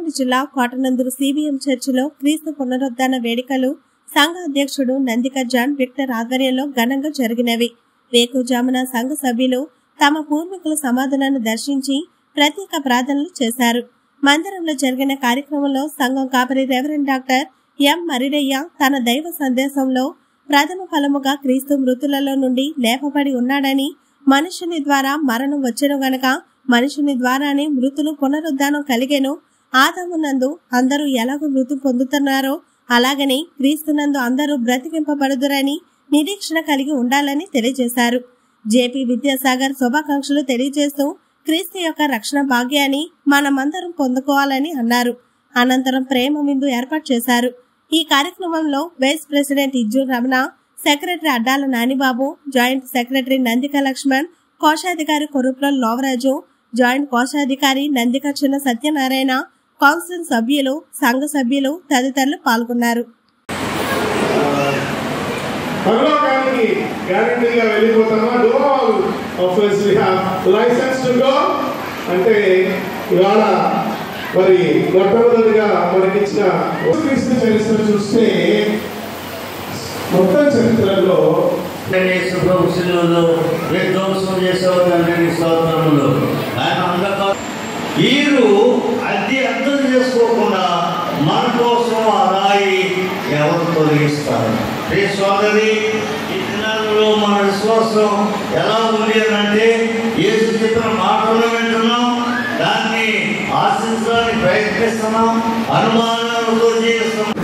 కర్నూలు జిల్లా కోటనందూరు సిబిఎం చర్చిలో క్రీస్తు పునరుద్ధాన వేడుకలు సంఘ అధ్యక్షుడు నందిక జాన్ విక్టర్ ఆధ్వర్యంలో ఘనంగా జరిగినవి వేకుజామున సంఘ సభ్యులు తమ పూర్వీకుల సమాధులను దర్శించి ప్రత్యేక ప్రార్థనలు చేశారు మందిరంలో జరిగిన కార్యక్రమంలో సంఘం కాపరి రెవరెండ్ డాక్టర్ ఎం మరిడయ్య తన దైవ సందేశంలో ప్రథమ ఫలముగా క్రీస్తు మృతులలో నుండి లేపబడి ఉన్నాడని మనుషుని ద్వారా మరణం వచ్చెను గనక మనుషుని ద్వారానే మృతులు పునరుద్ధానం కలిగెను ఆదామునందు అందరూ ఎలాగో మృతి పొందుతున్నారో అలాగనే క్రీస్తునందు అందరూ బ్రతికింపబడుదురని నిరీక్షణ కలిగి ఉండాలని తెలియజేశారు జేపీ విద్యాసాగర్ శుభాకాంక్షలు తెలియజేస్తూ క్రీస్తు యొక్క రక్షణ భాగ్యాన్ని మనమందరం పొందుకోవాలని అన్నారు అనంతరం ప్రేమ విందు ఏర్పాటు చేశారు ఈ కార్యక్రమంలో vice president Ijju Ramana secretary Addala Nanibabu joint secretary Nandika Lakshman కోశాధికారి కొరుప్ల లోవరాజు జాయింట్ కోశాధికారి నందిక చిన్న సత్యనారాయణ కౌన్సిల్ సభ్యులు సంఘ సభ్యులు తదితరులు పాల్గొన్నారు పరలోకానికి గ్యారంటీగా వెళ్ళిపోతామా do all of us we have license to go అంటే ఇవాళ మరి మొట్టమొదటిగా మనకిచ్చిన క్రీస్తు చరిత్ర చూస్తే మొత్తం చరిత్రలో శుభంశులు విధ్వంసం చేసేవారు తండ్రి స్తోత్రములు ఆయన అంధకారం వీరు అది అర్థం చేసుకోకుండా మన కోసం ఆ రాయి ఎవరు తొలగిస్తారు ప్రియ సోదరి ఈ దినాలలో మన విశ్వాసం ఎలా ఉంది అని అంటే యేసు చెప్పిన మాటలు వింటున్నాం దాన్ని ఆశించడానికి ప్రయత్నిస్తున్నాం అనుమానాలతో జీవిస్తున్నాం